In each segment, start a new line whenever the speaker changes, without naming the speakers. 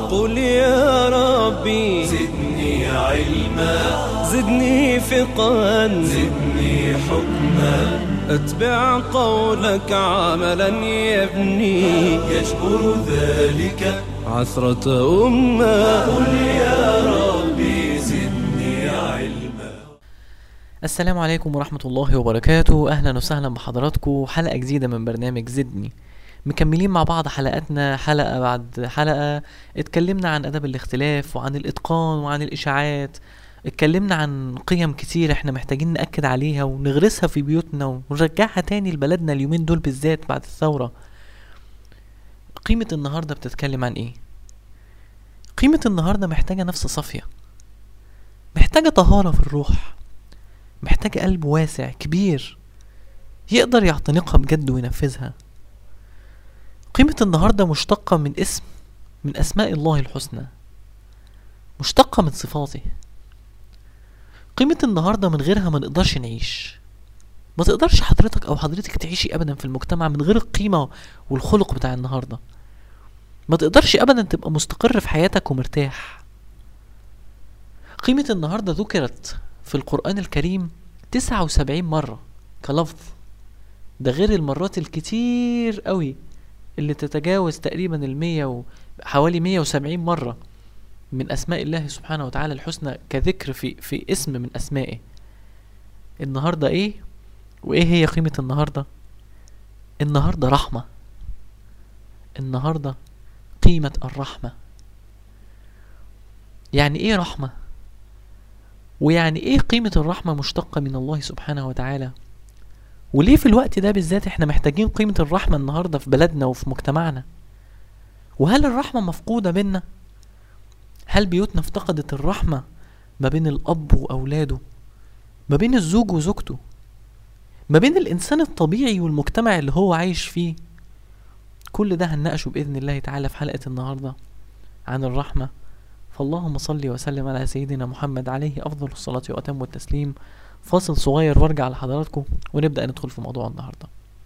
قل يا ربي
زدني علما
زدني فقها
زدني حكما
اتبع قولك عملا يبني
يجبر ذلك
عثرة أمة
قل يا ربي زدني علما
السلام عليكم ورحمة الله وبركاته أهلا وسهلا بحضراتكم حلقة جديدة من برنامج زدني مكملين مع بعض حلقاتنا حلقة بعد حلقة اتكلمنا عن أدب الاختلاف وعن الإتقان وعن الإشاعات اتكلمنا عن قيم كتير احنا محتاجين نأكد عليها ونغرسها في بيوتنا ونرجعها تاني لبلدنا اليومين دول بالذات بعد الثورة قيمة النهاردة بتتكلم عن ايه؟ قيمة النهاردة محتاجة نفس صافية محتاجة طهارة في الروح محتاجة قلب واسع كبير يقدر يعتنقها بجد وينفذها قيمة النهاردة مشتقة من اسم من أسماء الله الحسنى مشتقة من صفاته قيمة النهاردة من غيرها ما نقدرش نعيش ما تقدرش حضرتك أو حضرتك تعيشي أبدا في المجتمع من غير القيمة والخلق بتاع النهاردة ما تقدرش أبدا تبقى مستقر في حياتك ومرتاح قيمة النهاردة ذكرت في القرآن الكريم تسعة وسبعين مرة كلفظ ده غير المرات الكتير قوي اللي تتجاوز تقريبا المية و حوالي مية وسبعين مرة من أسماء الله سبحانه وتعالى الحسنى كذكر في في اسم من أسمائه النهاردة إيه وإيه هي قيمة النهاردة النهاردة رحمة النهاردة قيمة الرحمة يعني إيه رحمة ويعني ايه قيمة الرحمة مشتقة من الله سبحانه وتعالى وليه في الوقت ده بالذات احنا محتاجين قيمة الرحمة النهاردة في بلدنا وفي مجتمعنا وهل الرحمة مفقودة بينا هل بيوتنا افتقدت الرحمة ما بين الأب وأولاده ما بين الزوج وزوجته ما بين الإنسان الطبيعي والمجتمع اللي هو عايش فيه كل ده هنناقشه بإذن الله تعالى في حلقة النهاردة عن الرحمة فاللهم صل وسلم على سيدنا محمد عليه أفضل الصلاة وأتم التسليم فاصل صغير وارجع لحضراتكم ونبدأ ندخل في موضوع النهاردة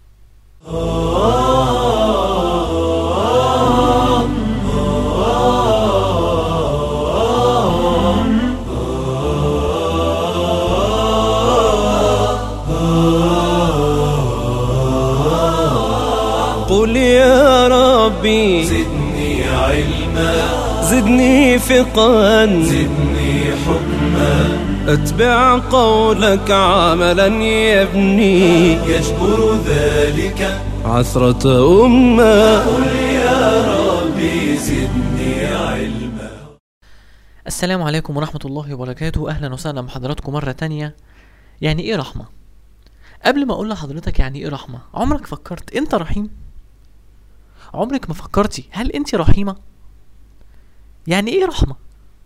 قل يا ربي
زدني علما
زدني فقها
زدني حكما
اتبع قولك عملا يبني
يجبر ذلك
عثرة أمة
قل يا ربي زدني علما
السلام عليكم ورحمة الله وبركاته أهلا وسهلا بحضراتكم مرة تانية يعني إيه رحمة؟ قبل ما أقول لحضرتك يعني إيه رحمة عمرك فكرت أنت رحيم؟ عمرك ما فكرتي هل أنت رحيمة؟ يعني إيه رحمة؟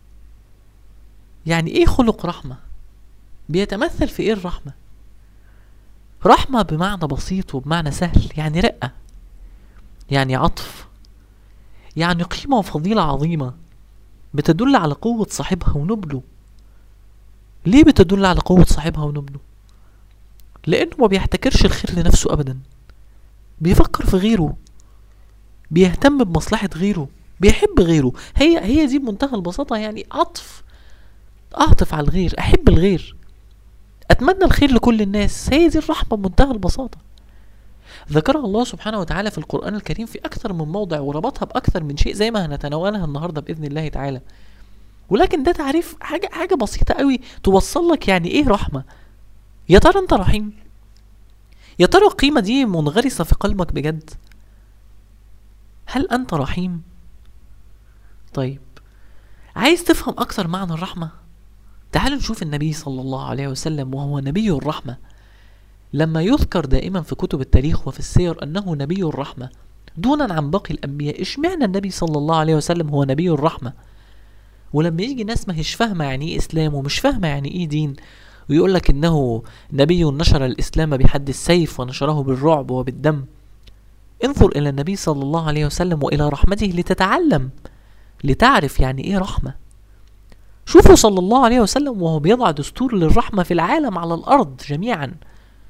يعني إيه خلق رحمة؟ بيتمثل في إيه الرحمة؟ رحمة بمعنى بسيط وبمعنى سهل يعني رقة يعني عطف يعني قيمة وفضيلة عظيمة بتدل على قوة صاحبها ونبله ليه بتدل على قوة صاحبها ونبله لأنه ما بيحتكرش الخير لنفسه أبدا بيفكر في غيره بيهتم بمصلحة غيره بيحب غيره هي هي دي بمنتهى البساطة يعني عطف أعطف على الغير أحب الغير أتمنى الخير لكل الناس هي دي الرحمة بمنتهى البساطة ذكرها الله سبحانه وتعالى في القرآن الكريم في أكثر من موضع وربطها بأكثر من شيء زي ما هنتناولها النهاردة بإذن الله تعالى ولكن ده تعريف حاجة حاجة بسيطة قوي توصل لك يعني إيه رحمة يا ترى أنت رحيم يا ترى القيمة دي منغرسة في قلبك بجد هل أنت رحيم طيب عايز تفهم أكثر معنى الرحمة تعال نشوف النبي صلى الله عليه وسلم وهو نبي الرحمة لما يذكر دائما في كتب التاريخ وفي السير أنه نبي الرحمة دونا عن باقي الأنبياء اشمعنى النبي صلى الله عليه وسلم هو نبي الرحمة ولما يجي ناس ما هيش فاهمة يعني ايه إسلام ومش فاهمة يعني ايه دين ويقول لك إنه نبي نشر الإسلام بحد السيف ونشره بالرعب وبالدم انظر إلى النبي صلى الله عليه وسلم وإلى رحمته لتتعلم لتعرف يعني ايه رحمة شوفوا صلى الله عليه وسلم وهو بيضع دستور للرحمة في العالم على الأرض جميعا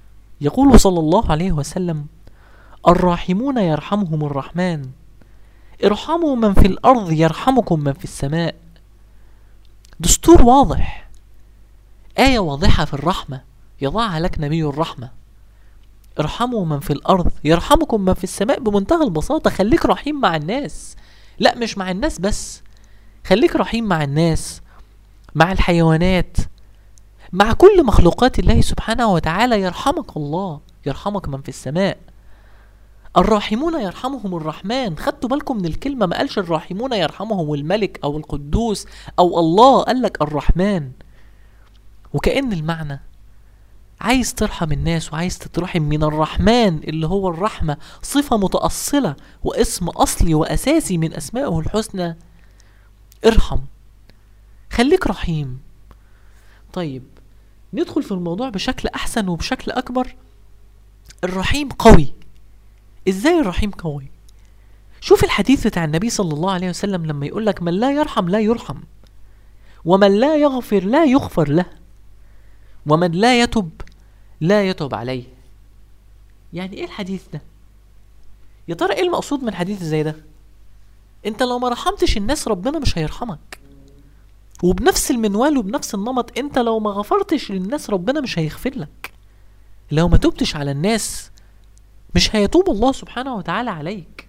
يقول صلى الله عليه وسلم الراحمون يرحمهم الرحمن ارحموا من في الأرض يرحمكم من في السماء دستور واضح آية واضحة في الرحمة يضعها لك نبي الرحمة ارحموا من في الأرض يرحمكم من في السماء بمنتهى البساطة خليك رحيم مع الناس لا مش مع الناس بس خليك رحيم مع الناس مع الحيوانات مع كل مخلوقات الله سبحانه وتعالى يرحمك الله يرحمك من في السماء الراحمون يرحمهم الرحمن خدتوا بالكم من الكلمة ما قالش الراحمون يرحمهم الملك أو القدوس أو الله قال لك الرحمن وكأن المعنى عايز ترحم الناس وعايز تترحم من الرحمن اللي هو الرحمة صفة متأصلة واسم أصلي وأساسي من أسمائه الحسنى ارحم خليك رحيم طيب ندخل في الموضوع بشكل أحسن وبشكل أكبر الرحيم قوي ازاي الرحيم قوي شوف الحديث بتاع النبي صلى الله عليه وسلم لما يقول لك من لا يرحم لا يرحم ومن لا يغفر لا يغفر له ومن لا يتب لا يتب عليه يعني ايه الحديث ده يا ترى ايه المقصود من حديث زي ده انت لو ما رحمتش الناس ربنا مش هيرحمك وبنفس المنوال وبنفس النمط انت لو ما غفرتش للناس ربنا مش هيغفر لك لو ما تبتش على الناس مش هيتوب الله سبحانه وتعالى عليك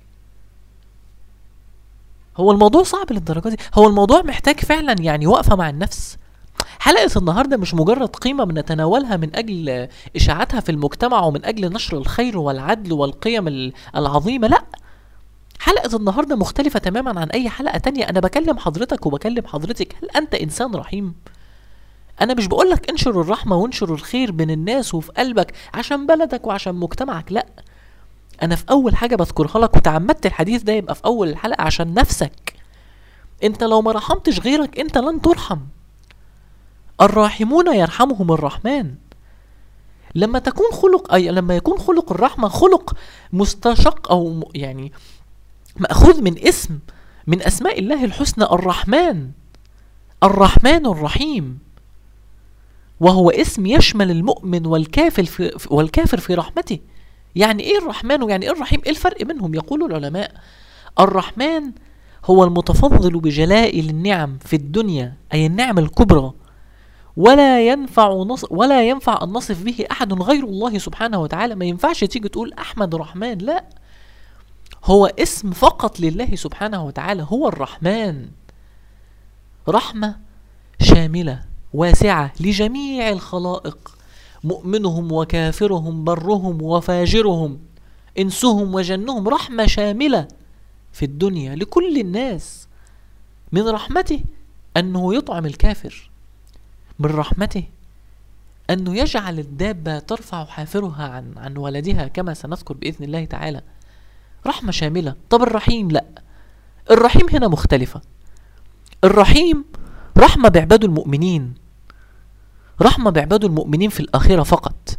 هو الموضوع صعب للدرجة دي هو الموضوع محتاج فعلا يعني وقفة مع النفس حلقة النهاردة مش مجرد قيمة بنتناولها من أجل إشاعتها في المجتمع ومن أجل نشر الخير والعدل والقيم ال- العظيمة لأ حلقة النهاردة مختلفة تماما عن أي حلقة تانية أنا بكلم حضرتك وبكلم حضرتك هل أنت إنسان رحيم؟ أنا مش بقولك انشر الرحمة وانشر الخير بين الناس وفي قلبك عشان بلدك وعشان مجتمعك لأ أنا في أول حاجة بذكرها لك وتعمدت الحديث ده يبقى في أول الحلقة عشان نفسك أنت لو ما رحمتش غيرك أنت لن ترحم الراحمون يرحمهم الرحمن لما تكون خلق أي لما يكون خلق الرحمة خلق مستشق أو م- يعني مأخوذ من اسم من أسماء الله الحسنى الرحمن الرحمن الرحيم وهو اسم يشمل المؤمن والكافر في والكافر في رحمته يعني ايه الرحمن ويعني ايه الرحيم ايه الفرق بينهم يقول العلماء الرحمن هو المتفضل بجلائل النعم في الدنيا اي النعم الكبرى ولا ينفع نص ولا ينفع ان نصف به احد غير الله سبحانه وتعالى ما ينفعش تيجي تقول احمد رحمن لا هو اسم فقط لله سبحانه وتعالى هو الرحمن رحمه شامله واسعه لجميع الخلائق مؤمنهم وكافرهم برهم وفاجرهم انسهم وجنهم رحمه شامله في الدنيا لكل الناس من رحمته انه يطعم الكافر من رحمته انه يجعل الدابه ترفع حافرها عن عن ولدها كما سنذكر باذن الله تعالى رحمه شامله طب الرحيم لا الرحيم هنا مختلفه الرحيم رحمه بعباده المؤمنين رحمه بعباده المؤمنين في الاخره فقط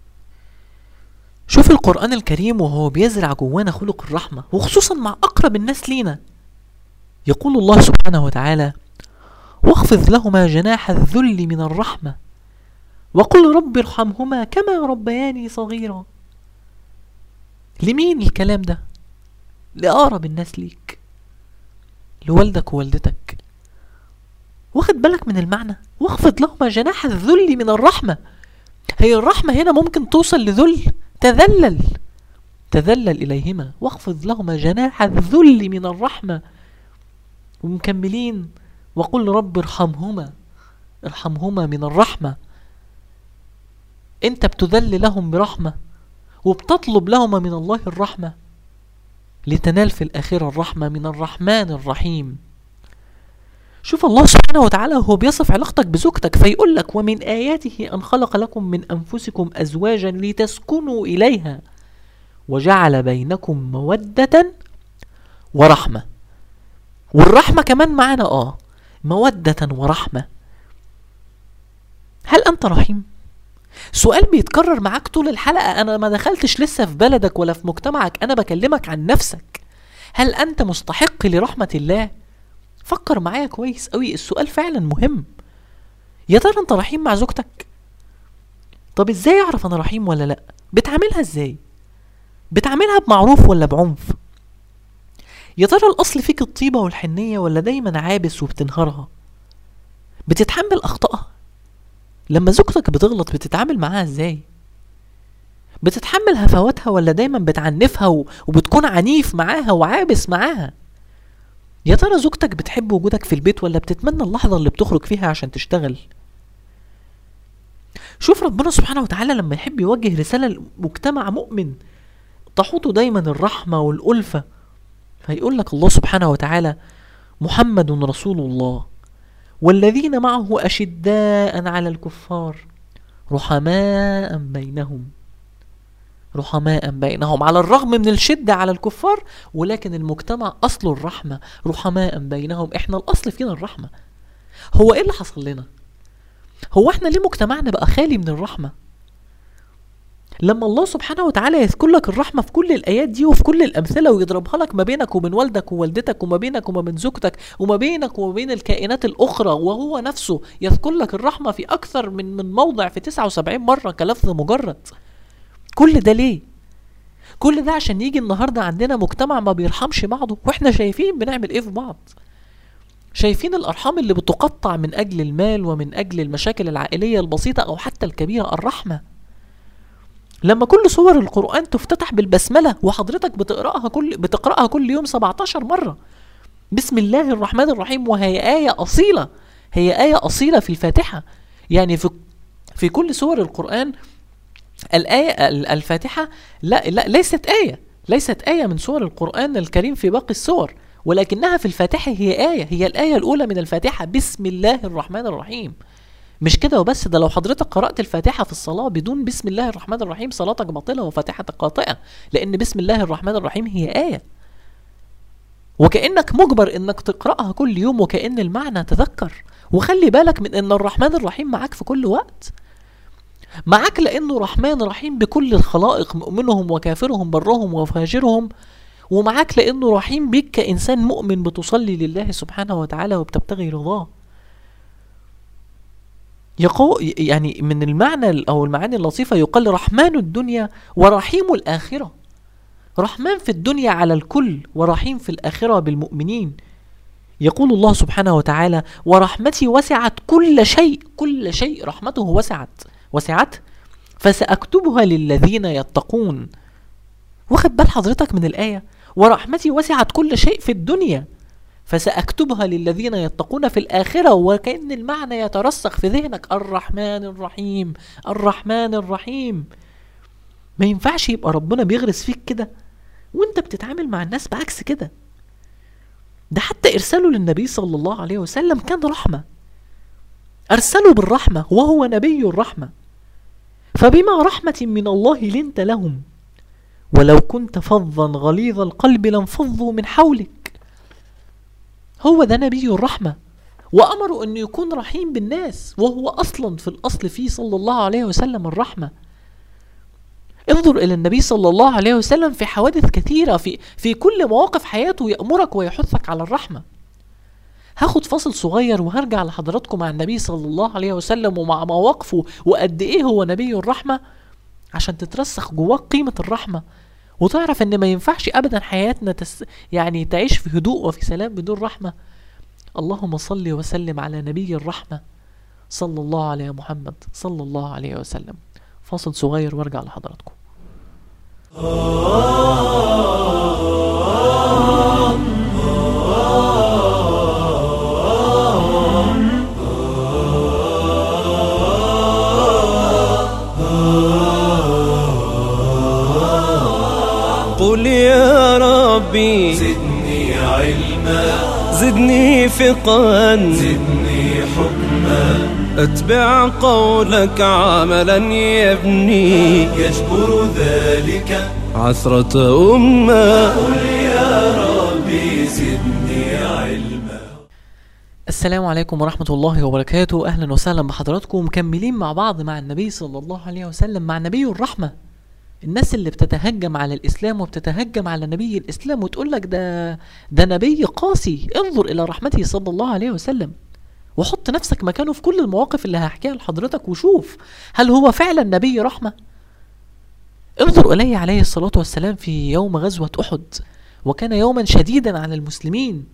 شوف القرآن الكريم وهو بيزرع جوانا خلق الرحمة وخصوصا مع أقرب الناس لينا يقول الله سبحانه وتعالى واخفض لهما جناح الذل من الرحمة وقل رب ارحمهما كما ربياني صغيرا لمين الكلام ده لأقرب الناس ليك لوالدك ووالدتك واخد بالك من المعنى واخفض لهما جناح الذل من الرحمة هي الرحمة هنا ممكن توصل لذل تذلل تذلل إليهما واخفض لهما جناح الذل من الرحمة ومكملين وقل رب ارحمهما ارحمهما من الرحمة انت بتذل لهم برحمة وبتطلب لهما من الله الرحمة لتنال في الآخرة الرحمة من الرحمن الرحيم شوف الله سبحانه وتعالى هو بيصف علاقتك بزوجتك فيقول لك ومن آياته أن خلق لكم من أنفسكم أزواجا لتسكنوا إليها وجعل بينكم مودة ورحمة والرحمة كمان معانا آه مودة ورحمة هل أنت رحيم؟ سؤال بيتكرر معاك طول الحلقة أنا ما دخلتش لسه في بلدك ولا في مجتمعك أنا بكلمك عن نفسك هل أنت مستحق لرحمة الله؟ فكر معايا كويس قوي السؤال فعلا مهم يا ترى انت رحيم مع زوجتك طب ازاي اعرف انا رحيم ولا لا بتعاملها ازاي بتعاملها بمعروف ولا بعنف يا ترى الاصل فيك الطيبه والحنيه ولا دايما عابس وبتنهارها بتتحمل اخطائها لما زوجتك بتغلط بتتعامل معاها ازاي بتتحمل هفواتها ولا دايما بتعنفها و- وبتكون عنيف معاها وعابس معاها يا ترى زوجتك بتحب وجودك في البيت ولا بتتمنى اللحظة اللي بتخرج فيها عشان تشتغل شوف ربنا سبحانه وتعالى لما يحب يوجه رسالة لمجتمع مؤمن تحوطه دايما الرحمة والألفة فيقول لك الله سبحانه وتعالى محمد رسول الله والذين معه أشداء على الكفار رحماء بينهم رحماء بينهم على الرغم من الشدة على الكفار ولكن المجتمع أصله الرحمة رحماء بينهم احنا الأصل فينا الرحمة هو ايه اللي حصل لنا هو احنا ليه مجتمعنا بقى خالي من الرحمة لما الله سبحانه وتعالى يذكر لك الرحمة في كل الآيات دي وفي كل الأمثلة ويضربها لك ما بينك وبين والدك ووالدتك وما بينك وما بين زوجتك وما بينك وما بين الكائنات الأخرى وهو نفسه يذكر لك الرحمة في أكثر من من موضع في 79 مرة كلفظ مجرد كل ده ليه؟ كل ده عشان يجي النهارده عندنا مجتمع ما بيرحمش بعضه واحنا شايفين بنعمل ايه في بعض شايفين الارحام اللي بتقطع من اجل المال ومن اجل المشاكل العائليه البسيطه او حتى الكبيره الرحمه لما كل صور القران تفتتح بالبسمله وحضرتك بتقراها كل بتقراها كل يوم 17 مره بسم الله الرحمن الرحيم وهي ايه اصيله هي ايه اصيله في الفاتحه يعني في في كل سور القران الآية ال- الفاتحة لا, لا ليست آية ليست آية من سور القرآن الكريم في باقي السور ولكنها في الفاتحة هي آية هي الآية الأولى من الفاتحة بسم الله الرحمن الرحيم مش كده وبس ده لو حضرتك قرأت الفاتحة في الصلاة بدون بسم الله الرحمن الرحيم صلاتك باطلة وفاتحتك قاطئة لأن بسم الله الرحمن الرحيم هي آية وكأنك مجبر انك تقرأها كل يوم وكأن المعنى تذكر وخلي بالك من ان الرحمن الرحيم معاك في كل وقت معاك لانه رحمن رحيم بكل الخلائق مؤمنهم وكافرهم برهم وفاجرهم ومعاك لانه رحيم بيك كانسان مؤمن بتصلي لله سبحانه وتعالى وبتبتغي رضاه يقو يعني من المعنى او المعاني اللطيفه يقال رحمن الدنيا ورحيم الاخره رحمن في الدنيا على الكل ورحيم في الاخره بالمؤمنين يقول الله سبحانه وتعالى ورحمتي وسعت كل شيء كل شيء رحمته وسعت وسعت فسأكتبها للذين يتقون واخد بال حضرتك من الآية ورحمتي وسعت كل شيء في الدنيا فسأكتبها للذين يتقون في الآخرة وكأن المعنى يترسخ في ذهنك الرحمن الرحيم الرحمن الرحيم ما ينفعش يبقى ربنا بيغرس فيك كده وانت بتتعامل مع الناس بعكس كده ده حتى إرساله للنبي صلى الله عليه وسلم كان رحمة أرسله بالرحمة وهو نبي الرحمة فبما رحمة من الله لنت لهم ولو كنت فظا غليظ القلب لانفضوا من حولك هو ده نبي الرحمة وأمروا أنه يكون رحيم بالناس وهو أصلا في الأصل فيه صلى الله عليه وسلم الرحمة انظر إلى النبي صلى الله عليه وسلم في حوادث كثيرة في, في كل مواقف حياته يأمرك ويحثك على الرحمة هاخد فاصل صغير وهرجع لحضراتكم مع النبي صلى الله عليه وسلم ومع مواقفه وقد ايه هو نبي الرحمة عشان تترسخ جواك قيمة الرحمة وتعرف ان ما ينفعش ابدا حياتنا تس يعني تعيش في هدوء وفي سلام بدون رحمة اللهم صل وسلم على نبي الرحمة صلى الله عليه محمد صلى الله عليه وسلم فاصل صغير وارجع لحضراتكم
قل يا ربي
زدني علما
زدني فقا
زدني حكما
اتبع قولك عملا يبني
يجبر ذلك
عثرة أمة
قل يا ربي زدني علما
السلام عليكم ورحمة الله وبركاته أهلا وسهلا بحضراتكم مكملين مع بعض مع النبي صلى الله عليه وسلم مع نبي الرحمة الناس اللي بتتهجم على الإسلام وبتتهجم على نبي الإسلام وتقول لك ده ده نبي قاسي انظر إلى رحمته صلى الله عليه وسلم وحط نفسك مكانه في كل المواقف اللي هحكيها لحضرتك وشوف هل هو فعلا نبي رحمة انظر إليه عليه الصلاة والسلام في يوم غزوة أحد وكان يوما شديدا على المسلمين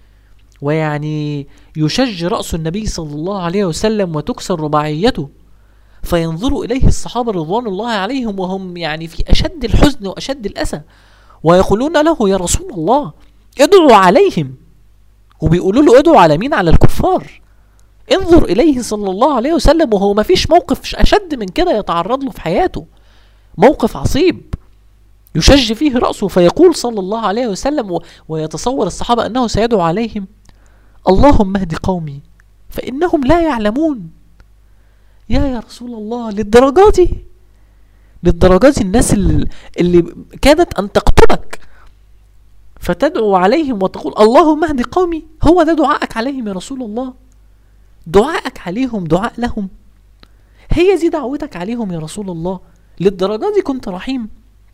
ويعني يشج رأس النبي صلى الله عليه وسلم وتكسر رباعيته فينظر إليه الصحابة رضوان الله عليهم وهم يعني في أشد الحزن وأشد الأسى ويقولون له يا رسول الله ادعوا عليهم وبيقولوا له ادعوا على مين على الكفار انظر إليه صلى الله عليه وسلم وهو ما فيش موقف أشد من كده يتعرض له في حياته موقف عصيب يشج فيه رأسه فيقول صلى الله عليه وسلم و- ويتصور الصحابة أنه سيدعو عليهم اللهم اهد قومي فإنهم لا يعلمون يا يا رسول الله للدرجة دي للدرجة دي الناس اللي, اللي كادت أن تقتلك فتدعو عليهم وتقول اللهم اهد قومي هو ده دعائك عليهم يا رسول الله دعائك عليهم دعاء لهم هي دي دعوتك عليهم يا رسول الله للدرجة دي كنت رحيم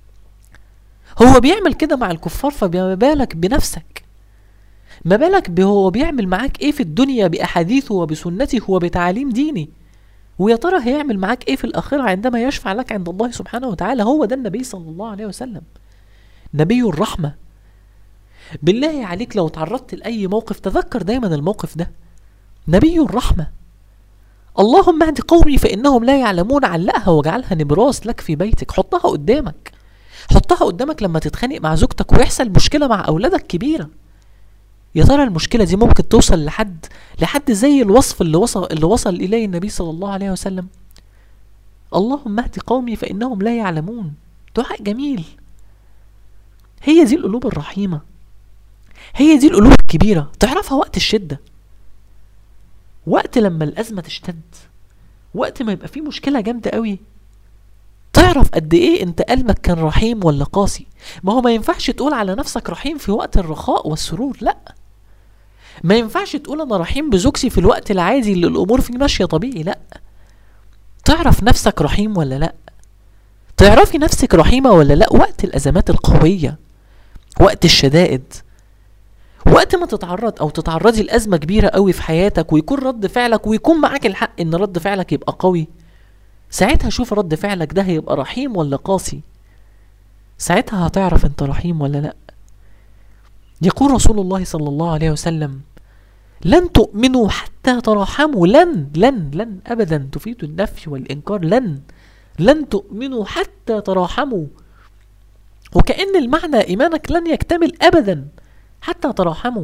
هو بيعمل كده مع الكفار فما بالك بنفسك ما بالك ب- هو بيعمل معاك ايه في الدنيا بأحاديثه وبسنته وبتعاليم ديني ويا ترى هيعمل معاك ايه في الآخرة عندما يشفع لك عند الله سبحانه وتعالى هو ده النبي صلى الله عليه وسلم نبي الرحمة بالله عليك لو تعرضت لأي موقف تذكر دايما الموقف ده نبي الرحمة اللهم اهد قومي فإنهم لا يعلمون علقها واجعلها نبراس لك في بيتك حطها قدامك حطها قدامك لما تتخانق مع زوجتك ويحصل مشكلة مع أولادك كبيرة يا ترى المشكلة دي ممكن توصل لحد لحد زي الوصف اللي وصل اللي وصل إليه النبي صلى الله عليه وسلم اللهم اهد قومي فإنهم لا يعلمون دعاء جميل هي دي القلوب الرحيمة هي دي القلوب الكبيرة تعرفها وقت الشدة وقت لما الأزمة تشتد وقت ما يبقى في مشكلة جامدة قوي تعرف قد ايه انت قلبك كان رحيم ولا قاسي ما هو ما ينفعش تقول على نفسك رحيم في وقت الرخاء والسرور لا ما ينفعش تقول انا رحيم بزوجتي في الوقت العادي اللي الامور فيه ماشيه طبيعي لا تعرف نفسك رحيم ولا لا تعرفي نفسك رحيمه ولا لا وقت الازمات القويه وقت الشدائد وقت ما تتعرض او تتعرضي لازمه كبيره قوي في حياتك ويكون رد فعلك ويكون معاك الحق ان رد فعلك يبقى قوي ساعتها شوف رد فعلك ده هيبقى رحيم ولا قاسي ساعتها هتعرف انت رحيم ولا لا يقول رسول الله صلى الله عليه وسلم لن تؤمنوا حتى تراحموا لن لن لن ابدا تفيد النفي والانكار لن لن تؤمنوا حتى تراحموا وكأن المعنى ايمانك لن يكتمل ابدا حتى تراحموا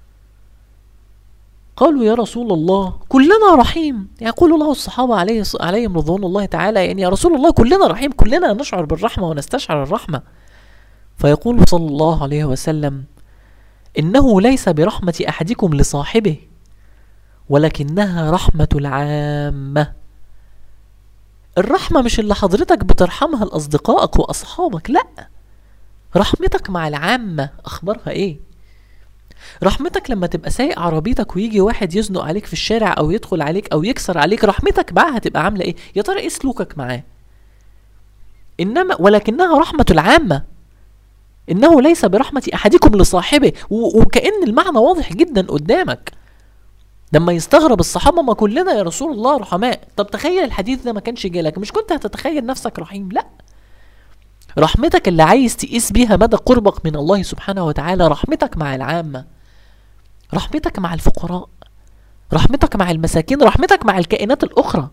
قالوا يا رسول الله كلنا رحيم يقول له الصحابة عليه عليهم رضوان الله تعالى يعني يا رسول الله كلنا رحيم كلنا نشعر بالرحمة ونستشعر الرحمة فيقول صلى الله عليه وسلم إنه ليس برحمة أحدكم لصاحبه ولكنها رحمة العامة الرحمة مش اللي حضرتك بترحمها لأصدقائك وأصحابك لأ رحمتك مع العامة أخبارها إيه رحمتك لما تبقى سايق عربيتك ويجي واحد يزنق عليك في الشارع او يدخل عليك او يكسر عليك رحمتك معاه هتبقى عامله ايه يا ترى ايه سلوكك معاه انما ولكنها رحمه العامه انه ليس برحمه احدكم لصاحبه و- وكأن المعنى واضح جدا قدامك لما يستغرب الصحابه ما كلنا يا رسول الله رحماء طب تخيل الحديث ده ما كانش جالك مش كنت هتتخيل نفسك رحيم لا رحمتك اللي عايز تقيس بيها مدى قربك من الله سبحانه وتعالى رحمتك مع العامه رحمتك مع الفقراء رحمتك مع المساكين رحمتك مع الكائنات الأخرى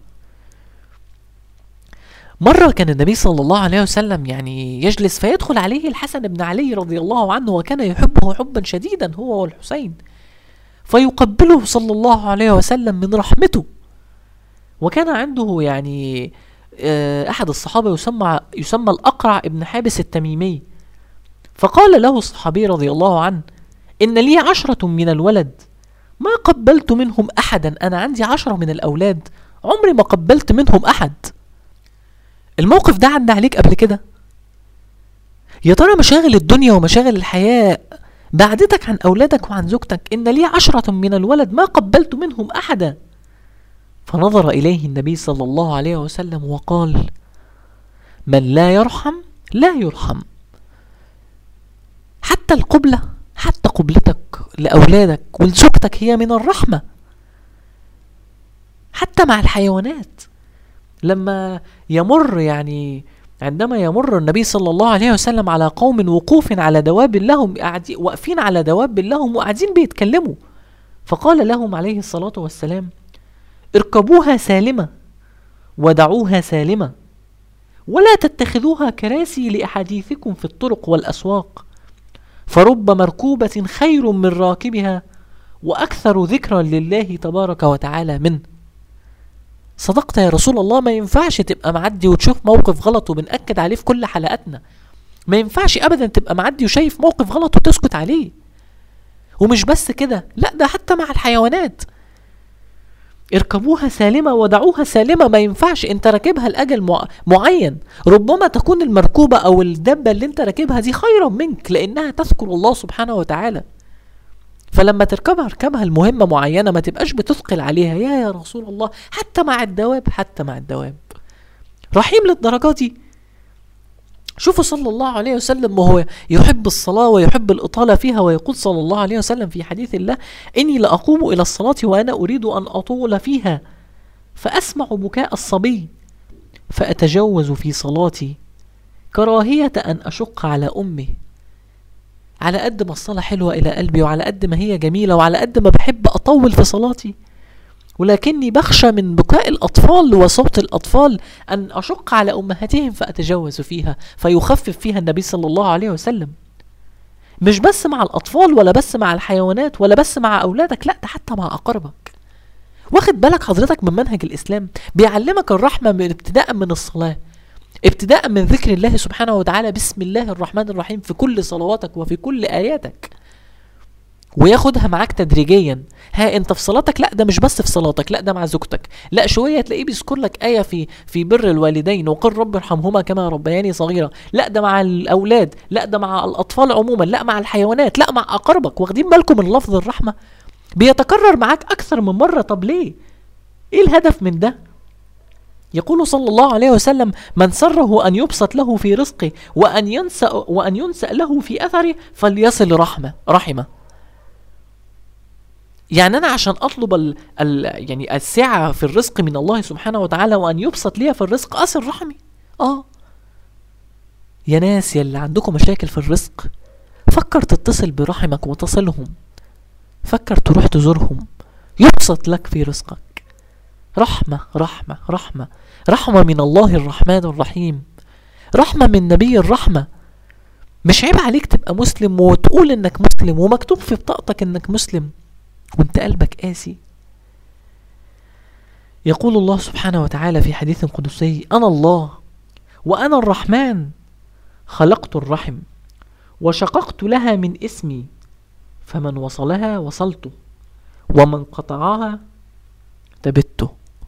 مرة كان النبي صلى الله عليه وسلم يعني يجلس فيدخل عليه الحسن بن علي رضي الله عنه وكان يحبه حبا شديدا هو والحسين فيقبله صلى الله عليه وسلم من رحمته وكان عنده يعني آه، أحد الصحابة يسمى يسمى الأقرع ابن حابس التميمي فقال له الصحابي رضي الله عنه إن لي عشرة من الولد ما قبلت منهم أحدا أنا عندي عشرة من الأولاد عمري ما قبلت منهم أحد الموقف ده عدى عليك قبل كده يا ترى مشاغل الدنيا ومشاغل الحياة بعدتك عن أولادك وعن زوجتك إن لي عشرة من الولد ما قبلت منهم أحدا فنظر إليه النبي صلى الله عليه وسلم وقال من لا يرحم لا يرحم حتى القبلة حتى قبلتك لأولادك ولزوجتك هي من الرحمة حتى مع الحيوانات لما يمر يعني عندما يمر النبي صلى الله عليه وسلم على قوم وقوف على دواب لهم قاعدين واقفين على دواب لهم وقاعدين بيتكلموا فقال لهم عليه الصلاة والسلام اركبوها سالمة ودعوها سالمة ولا تتخذوها كراسي لأحاديثكم في الطرق والأسواق فرب مركوبة خير من راكبها وأكثر ذكرا لله تبارك وتعالى منه صدقت يا رسول الله ما ينفعش تبقى معدي وتشوف موقف غلط وبنأكد عليه في كل حلقاتنا ما ينفعش أبدا تبقى معدي وشايف موقف غلط وتسكت عليه ومش بس كده لا ده حتى مع الحيوانات اركبوها سالمة ودعوها سالمة ما ينفعش انت راكبها لأجل مع... معين ربما تكون المركوبة او الدبة اللي انت راكبها دي خيرا منك لانها تذكر الله سبحانه وتعالى فلما تركبها اركبها المهمة معينة ما تبقاش بتثقل عليها يا يا رسول الله حتى مع الدواب حتى مع الدواب رحيم للدرجة دي شوفوا صلى الله عليه وسلم وهو يحب الصلاة ويحب الإطالة فيها ويقول صلى الله عليه وسلم في حديث الله إني لأقوم إلى الصلاة وأنا أريد أن أطول فيها فأسمع بكاء الصبي فأتجوز في صلاتي كراهية أن أشق على أمي على قد ما الصلاة حلوة إلى قلبي وعلى قد ما هي جميلة وعلى قد ما بحب أطول في صلاتي ولكني بخشى من بكاء الأطفال وصوت الأطفال أن أشق على أمهاتهم فأتجوز فيها فيخفف فيها النبي صلى الله عليه وسلم مش بس مع الأطفال ولا بس مع الحيوانات ولا بس مع أولادك لا ده حتى مع أقاربك واخد بالك حضرتك من منهج الإسلام بيعلمك الرحمة من ابتداء من الصلاة ابتداء من ذكر الله سبحانه وتعالى بسم الله الرحمن الرحيم في كل صلواتك وفي كل آياتك وياخدها معاك تدريجيا ها انت في صلاتك لا ده مش بس في صلاتك لا ده مع زوجتك لا شويه تلاقيه بيذكر لك ايه في في بر الوالدين وقل رب ارحمهما كما ربياني صغيرا لا ده مع الاولاد لا ده مع الاطفال عموما لا مع الحيوانات لا مع اقاربك واخدين بالكم من لفظ الرحمه بيتكرر معاك اكثر من مره طب ليه ايه الهدف من ده يقول صلى الله عليه وسلم من سره أن يبسط له في رزقه وأن ينسأ وأن ينسأ له في أثره فليصل رحمة رحمه يعني أنا عشان أطلب ال ال يعني السعة في الرزق من الله سبحانه وتعالى وأن يبسط لي في الرزق أصل رحمي آه يا ناس يلي عندكم مشاكل في الرزق فكر تتصل برحمك وتصلهم فكر تروح تزورهم يبسط لك في رزقك رحمة رحمة رحمة رحمة من الله الرحمن الرحيم رحمة من نبي الرحمة مش عيب عليك تبقى مسلم وتقول انك مسلم ومكتوب في بطاقتك انك مسلم وانت قلبك قاسي يقول الله سبحانه وتعالى في حديث قدسي انا الله وانا الرحمن خلقت الرحم وشققت لها من اسمي فمن وصلها وصلته ومن قطعها تبته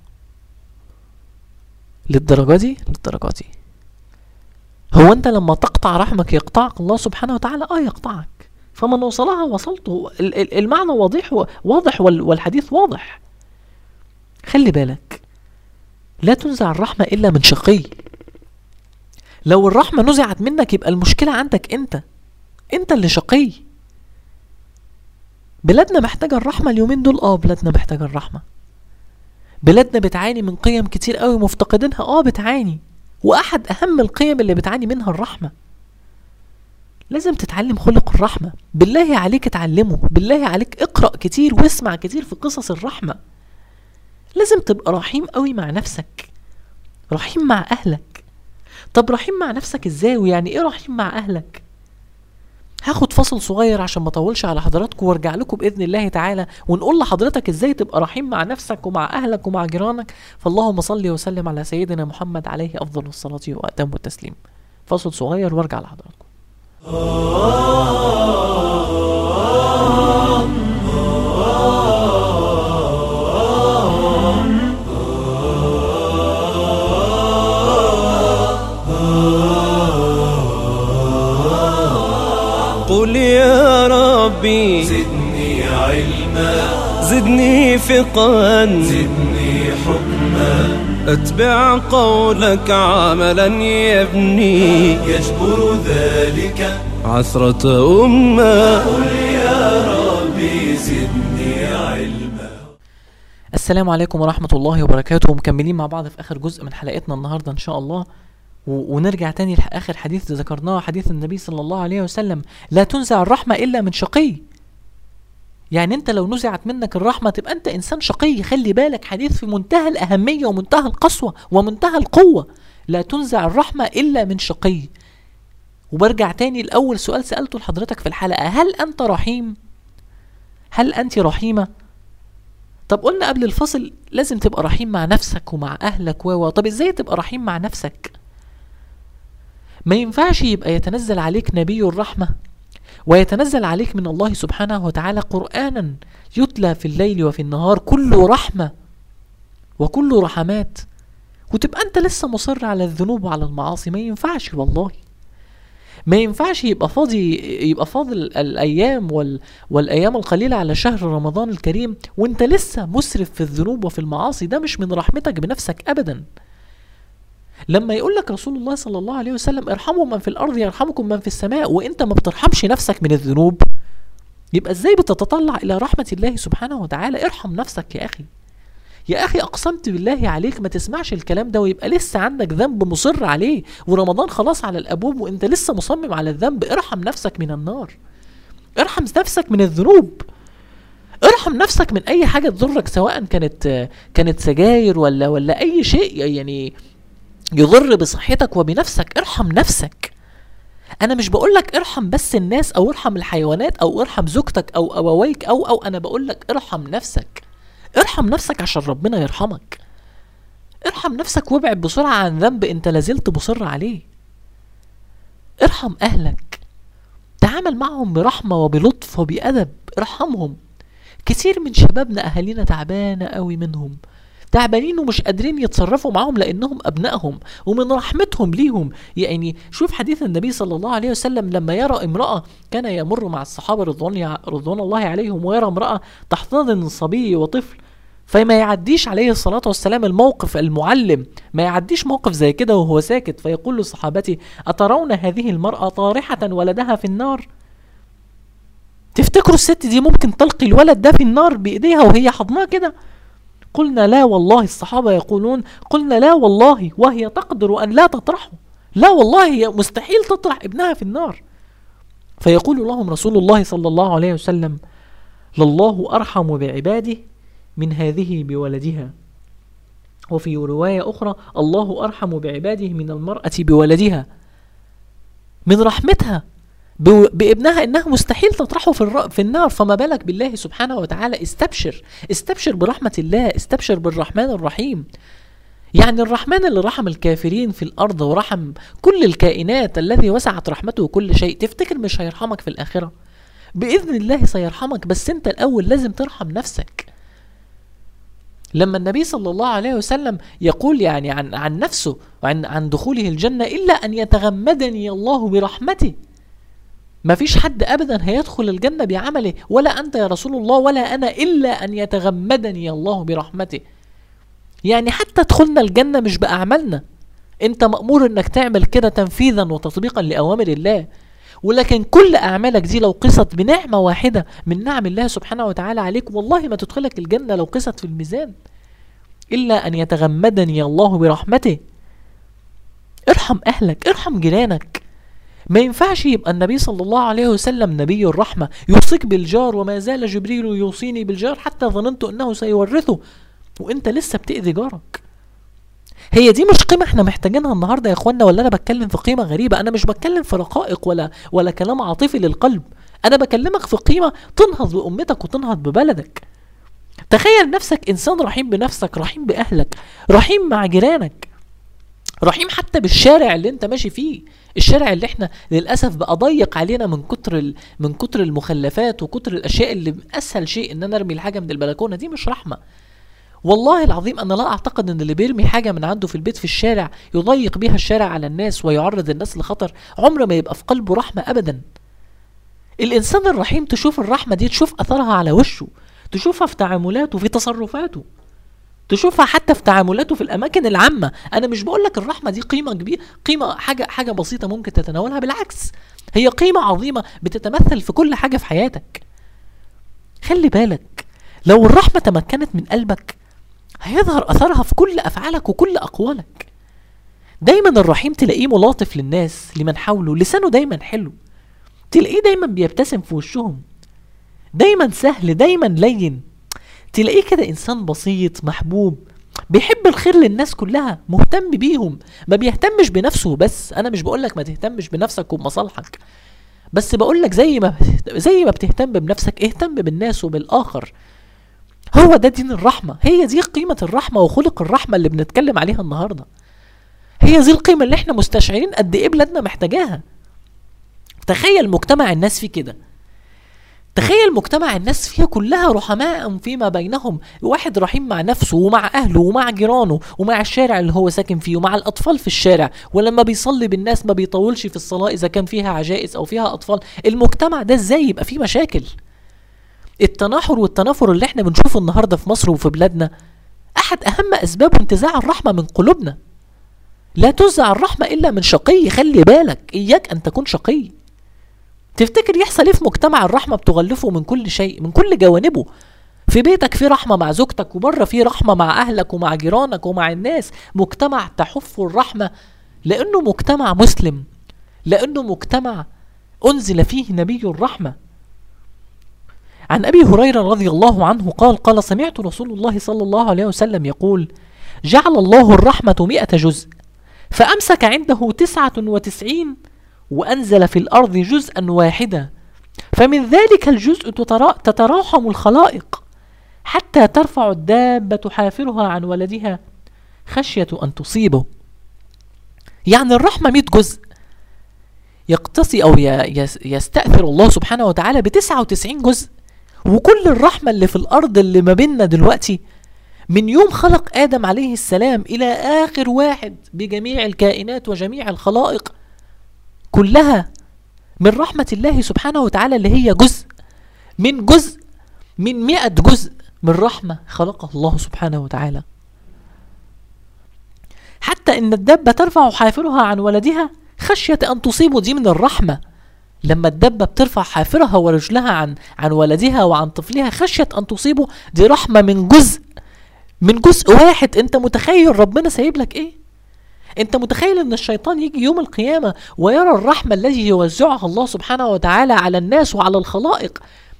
للدرجة دي للدرجة دي هو انت لما تقطع رحمك يقطعك الله سبحانه وتعالى اه يقطعك فمن وصلها وصلته ال- ال- المعنى واضح واضح وال- والحديث واضح خلي بالك لا تنزع الرحمة إلا من شقي لو الرحمة نزعت منك يبقى المشكلة عندك انت انت اللي شقي بلادنا محتاجة الرحمة اليومين دول اه بلادنا محتاجة الرحمة بلادنا بتعاني من قيم كتير قوي مفتقدينها اه بتعاني واحد اهم القيم اللي بتعاني منها الرحمة لازم تتعلم خلق الرحمة بالله عليك اتعلمه بالله عليك اقرأ كتير واسمع كتير في قصص الرحمة لازم تبقى رحيم قوي مع نفسك رحيم مع اهلك طب رحيم مع نفسك ازاي ويعني ايه رحيم مع اهلك هاخد فصل صغير عشان ما اطولش على حضراتكم وارجع لكم باذن الله تعالى ونقول لحضرتك ازاي تبقى رحيم مع نفسك ومع اهلك ومع جيرانك فاللهم صل وسلم على سيدنا محمد عليه افضل الصلاه واتم التسليم فصل صغير وارجع لحضراتكم
قل يا ربي
زدني علما
زدني فقا
زدني حكما
اتبع قولك عملا يبني
يجبر ذلك
عثرة أمة
قل يا ربي زدني علما
السلام عليكم ورحمة الله وبركاته مكملين مع بعض في آخر جزء من حلقتنا النهاردة إن شاء الله و- ونرجع تاني لآخر حديث ذكرناه حديث النبي صلى الله عليه وسلم لا تنزع الرحمة إلا من شقي يعني انت لو نزعت منك الرحمة تبقى انت انسان شقي خلي بالك حديث في منتهى الأهمية ومنتهى القسوة ومنتهى القوة لا تنزع الرحمة إلا من شقي وبرجع تاني لأول سؤال سألته لحضرتك في الحلقة هل أنت رحيم؟ هل أنت رحيمة؟ طب قلنا قبل الفصل لازم تبقى رحيم مع نفسك ومع أهلك و و- طب إزاي تبقى رحيم مع نفسك؟ ما ينفعش يبقى يتنزل عليك نبي الرحمة ويتنزل عليك من الله سبحانه وتعالى قرآنا يتلى في الليل وفي النهار كله رحمة وكله رحمات وتبقى انت لسه مصر على الذنوب وعلى المعاصي ما ينفعش والله ما ينفعش يبقى فاضي يبقى فاضل الايام وال والايام القليله على شهر رمضان الكريم وانت لسه مسرف في الذنوب وفي المعاصي ده مش من رحمتك بنفسك ابدا لما يقول لك رسول الله صلى الله عليه وسلم ارحموا من في الارض يرحمكم من في السماء وانت ما بترحمش نفسك من الذنوب يبقى ازاي بتتطلع الى رحمه الله سبحانه وتعالى ارحم نفسك يا اخي يا اخي اقسمت بالله عليك ما تسمعش الكلام ده ويبقى لسه عندك ذنب مصر عليه ورمضان خلاص على الابواب وانت لسه مصمم على الذنب ارحم نفسك من النار ارحم نفسك من الذنوب ارحم نفسك من اي حاجه تضرك سواء كانت كانت سجاير ولا ولا اي شيء يعني يضر بصحتك وبنفسك ارحم نفسك انا مش بقول لك ارحم بس الناس او ارحم الحيوانات او ارحم زوجتك او ابويك او او انا بقول لك ارحم نفسك ارحم نفسك عشان ربنا يرحمك ارحم نفسك وابعد بسرعة عن ذنب انت لازلت مصر عليه ارحم اهلك تعامل معهم برحمة وبلطف وبأدب ارحمهم كتير من شبابنا اهالينا تعبانة قوي منهم تعبانين ومش قادرين يتصرفوا معاهم لانهم ابنائهم ومن رحمتهم ليهم يعني شوف حديث النبي صلى الله عليه وسلم لما يرى امراه كان يمر مع الصحابه رضوان رضوان الله عليهم ويرى امراه تحتضن صبي وطفل فما يعديش عليه الصلاة والسلام الموقف المعلم ما يعديش موقف زي كده وهو ساكت فيقول لصحابتي أترون هذه المرأة طارحة ولدها في النار تفتكروا الست دي ممكن تلقي الولد ده في النار بإيديها وهي حضناه كده قلنا لا والله الصحابة يقولون قلنا لا والله وهي تقدر أن لا تطرحه لا والله هي مستحيل تطرح ابنها في النار فيقول لهم رسول الله صلى الله عليه وسلم لله أرحم بعباده من هذه بولدها وفي رواية أخرى الله أرحم بعباده من المرأة بولدها من رحمتها ب- بابنها انها مستحيل تطرحه في الر... في النار فما بالك بالله سبحانه وتعالى استبشر استبشر برحمة الله استبشر بالرحمن الرحيم يعني الرحمن اللي رحم الكافرين في الارض ورحم كل الكائنات الذي وسعت رحمته كل شيء تفتكر مش هيرحمك في الاخرة باذن الله سيرحمك بس انت الاول لازم ترحم نفسك لما النبي صلى الله عليه وسلم يقول يعني عن عن نفسه وعن عن دخوله الجنة إلا أن يتغمدني الله برحمته ما فيش حد أبدا هيدخل الجنة بعمله ولا أنت يا رسول الله ولا أنا إلا أن يتغمدني الله برحمته يعني حتى دخلنا الجنة مش بأعمالنا أنت مأمور أنك تعمل كده تنفيذا وتطبيقا لأوامر الله ولكن كل أعمالك دي لو قست بنعمة واحدة من نعم الله سبحانه وتعالى عليك والله ما تدخلك الجنة لو قست في الميزان إلا أن يتغمدني الله برحمته ارحم أهلك ارحم جيرانك ما ينفعش يبقى النبي صلى الله عليه وسلم نبي الرحمة يوصيك بالجار وما زال جبريل يوصيني بالجار حتى ظننت أنه سيورثه وأنت لسه بتأذي جارك هي دي مش قيمة احنا محتاجينها النهاردة يا اخوانا ولا انا بتكلم في قيمة غريبة انا مش بتكلم في رقائق ولا ولا كلام عاطفي للقلب انا بكلمك في قيمة تنهض بامتك وتنهض ببلدك تخيل نفسك انسان رحيم بنفسك رحيم باهلك رحيم مع جيرانك رحيم حتى بالشارع اللي انت ماشي فيه الشارع اللي احنا للاسف بقى ضيق علينا من كتر ال... من كتر المخلفات وكتر الاشياء اللي اسهل شيء ان انا ارمي الحاجه من البلكونه دي مش رحمه والله العظيم انا لا اعتقد ان اللي بيرمي حاجه من عنده في البيت في الشارع يضيق بيها الشارع على الناس ويعرض الناس لخطر عمر ما يبقى في قلبه رحمه ابدا الانسان الرحيم تشوف الرحمه دي تشوف اثرها على وشه تشوفها في تعاملاته في تصرفاته تشوفها حتى في تعاملاته في الاماكن العامه انا مش بقول لك الرحمه دي قيمه كبيره قيمه حاجه حاجه بسيطه ممكن تتناولها بالعكس هي قيمه عظيمه بتتمثل في كل حاجه في حياتك خلي بالك لو الرحمه تمكنت من قلبك هيظهر اثرها في كل افعالك وكل اقوالك دايما الرحيم تلاقيه ملاطف للناس لمن حوله لسانه دايما حلو تلاقيه دايما بيبتسم في وشهم دايما سهل دايما لين تلاقيه كده انسان بسيط محبوب بيحب الخير للناس كلها مهتم بيهم ما بيهتمش بنفسه بس انا مش بقولك ما تهتمش بنفسك وبمصالحك بس بقولك زي ما زي ما بتهتم بنفسك اهتم بالناس وبالاخر هو ده دين الرحمة هي دي قيمة الرحمة وخلق الرحمة اللي بنتكلم عليها النهاردة هي دي القيمة اللي احنا مستشعرين قد ايه بلادنا محتاجاها تخيل مجتمع الناس فيه كده تخيل مجتمع الناس فيها كلها رحماء فيما بينهم واحد رحيم مع نفسه ومع اهله ومع جيرانه ومع الشارع اللي هو ساكن فيه ومع الاطفال في الشارع ولما بيصلي بالناس ما بيطولش في الصلاة اذا كان فيها عجائز او فيها اطفال المجتمع ده ازاي يبقى فيه مشاكل التناحر والتنافر اللي احنا بنشوفه النهارده في مصر وفي بلادنا احد اهم اسبابه انتزاع الرحمه من قلوبنا لا تنزع الرحمه الا من شقي خلي بالك اياك ان تكون شقي تفتكر يحصل ايه في مجتمع الرحمه بتغلفه من كل شيء من كل جوانبه في بيتك في رحمه مع زوجتك وبره في رحمه مع اهلك ومع جيرانك ومع الناس مجتمع تحف الرحمه لانه مجتمع مسلم لانه مجتمع انزل فيه نبي الرحمه عن أبي هريرة رضي الله عنه قال قال سمعت رسول الله صلى الله عليه وسلم يقول جعل الله الرحمة مئة جزء فأمسك عنده تسعة وتسعين وأنزل في الأرض جزءا واحدا فمن ذلك الجزء تترا تتراحم الخلائق حتى ترفع الدابة حافرها عن ولدها خشية أن تصيبه يعني الرحمة مئة جزء يقتصي أو ي- يس- يستأثر الله سبحانه وتعالى بتسعة وتسعين جزء وكل الرحمة اللي في الأرض اللي ما بيننا دلوقتي من يوم خلق آدم عليه السلام إلى آخر واحد بجميع الكائنات وجميع الخلائق كلها من رحمة الله سبحانه وتعالى اللي هي جزء من جزء من مئة جزء من رحمة خلقها الله سبحانه وتعالى حتى إن الدابة ترفع حافرها عن ولدها خشية أن تصيبه دي من الرحمة لما الدبة بترفع حافرها ورجلها عن عن ولدها وعن طفلها خشية أن تصيبه دي رحمة من جزء من جزء واحد أنت متخيل ربنا سايب لك إيه؟ أنت متخيل أن الشيطان يجي يوم القيامة ويرى الرحمة التي يوزعها الله سبحانه وتعالى على الناس وعلى الخلائق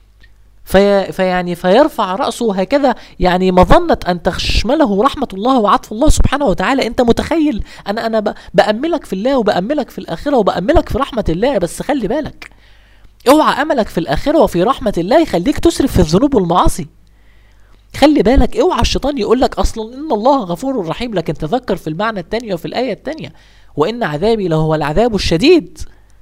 في فيعني فيرفع رأسه هكذا يعني مظنة أن تشمله رحمة الله وعطف الله سبحانه وتعالى أنت متخيل أنا أنا ب- بأملك في الله وبأملك في الآخرة وبأملك في رحمة الله بس خلي بالك اوعى أملك في الآخرة وفي رحمة الله يخليك تسرف في الذنوب والمعاصي خلي بالك اوعى الشيطان يقول لك اصلا ان الله غفور رحيم لكن تذكر في المعنى الثاني وفي الايه الثانيه وان عذابي لهو العذاب الشديد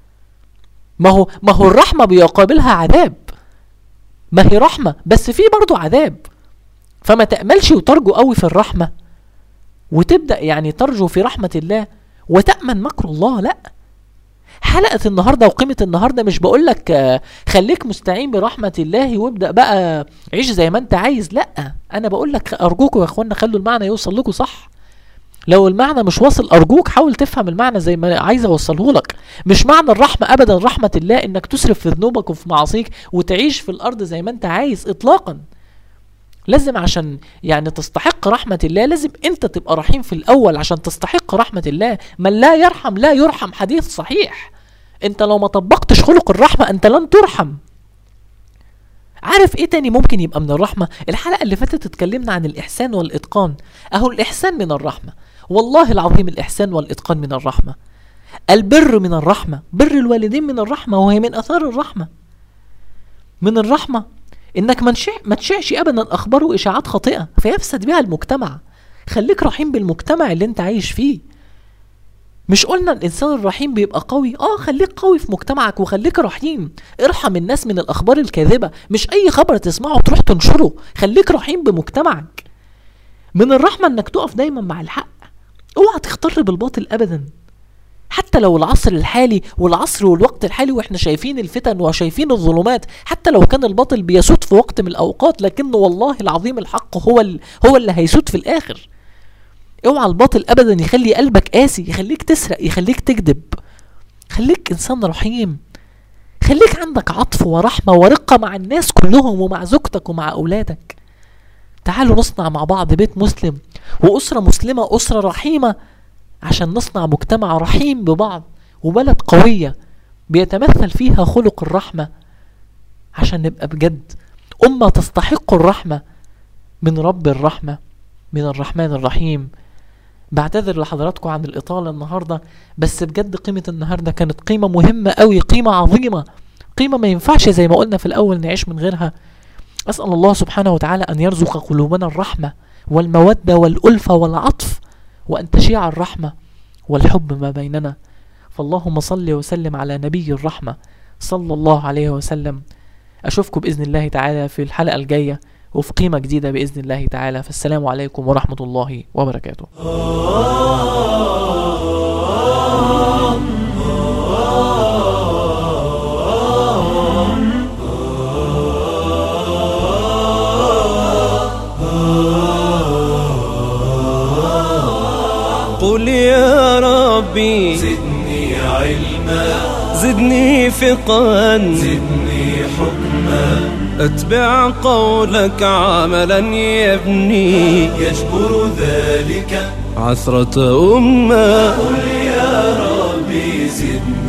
ما هو ما هو الرحمه بيقابلها عذاب ما هي رحمه بس في برضه عذاب فما تاملش وترجو قوي في الرحمه وتبدا يعني ترجو في رحمه الله وتامن مكر الله لا حلقه النهارده وقيمه النهارده مش بقول لك آه، خليك مستعين برحمه الله وابدا بقى عيش زي ما انت عايز لا انا بقول لك ارجوكوا يا اخوانا خلوا المعنى يوصل لكم صح لو المعنى مش واصل ارجوك حاول تفهم المعنى زي ما عايز اوصله لك مش معنى الرحمه ابدا رحمه الله انك تسرف في ذنوبك وفي معاصيك وتعيش في الارض زي ما انت عايز اطلاقا لازم عشان يعني تستحق رحمة الله لازم انت تبقى رحيم في الاول عشان تستحق رحمة الله من لا يرحم لا يرحم حديث صحيح انت لو ما طبقتش خلق الرحمة انت لن ترحم عارف ايه تاني ممكن يبقى من الرحمة الحلقة اللي فاتت اتكلمنا عن الاحسان والاتقان اهو الاحسان من الرحمة والله العظيم الاحسان والاتقان من الرحمة البر من الرحمة بر الوالدين من الرحمة وهي من اثار الرحمة من الرحمة انك ما نشع ما تشعش ابدا اخبار واشاعات خاطئه فيفسد بها المجتمع خليك رحيم بالمجتمع اللي انت عايش فيه مش قلنا الانسان الرحيم بيبقى قوي اه خليك قوي في مجتمعك وخليك رحيم ارحم الناس من الاخبار الكاذبه مش اي خبر تسمعه تروح تنشره خليك رحيم بمجتمعك من الرحمه انك تقف دايما مع الحق اوعى تختار بالباطل ابدا حتى لو العصر الحالي والعصر والوقت الحالي واحنا شايفين الفتن وشايفين الظلمات حتى لو كان الباطل بيسود في وقت من الاوقات لكنه والله العظيم الحق هو ال... هو اللي هيسود في الاخر اوعى الباطل ابدا يخلي قلبك قاسي يخليك تسرق يخليك تكذب خليك انسان رحيم خليك عندك عطف ورحمة ورقة مع الناس كلهم ومع زوجتك ومع أولادك تعالوا نصنع مع بعض بيت مسلم وأسرة مسلمة أسرة رحيمة عشان نصنع مجتمع رحيم ببعض وبلد قوية بيتمثل فيها خلق الرحمة عشان نبقى بجد أمة تستحق الرحمة من رب الرحمة من الرحمن الرحيم بعتذر لحضراتكم عن الإطالة النهاردة بس بجد قيمة النهاردة كانت قيمة مهمة قوي قيمة عظيمة قيمة ما ينفعش زي ما قلنا في الأول نعيش من غيرها أسأل الله سبحانه وتعالى أن يرزق قلوبنا الرحمة والمودة والألفة والعطف وأن تشيع الرحمة والحب ما بيننا فاللهم صل وسلم على نبي الرحمة صلى الله عليه وسلم أشوفكم بإذن الله تعالى في الحلقة الجاية وفي قيمة جديدة بإذن الله تعالى فالسلام عليكم ورحمة الله وبركاته
قل يا ربي
زدني علما
زدني فقا
زدني حكما
اتبع قولك عملا يبني
يجبر ذلك
عثرة أمة
قل يا ربي زدني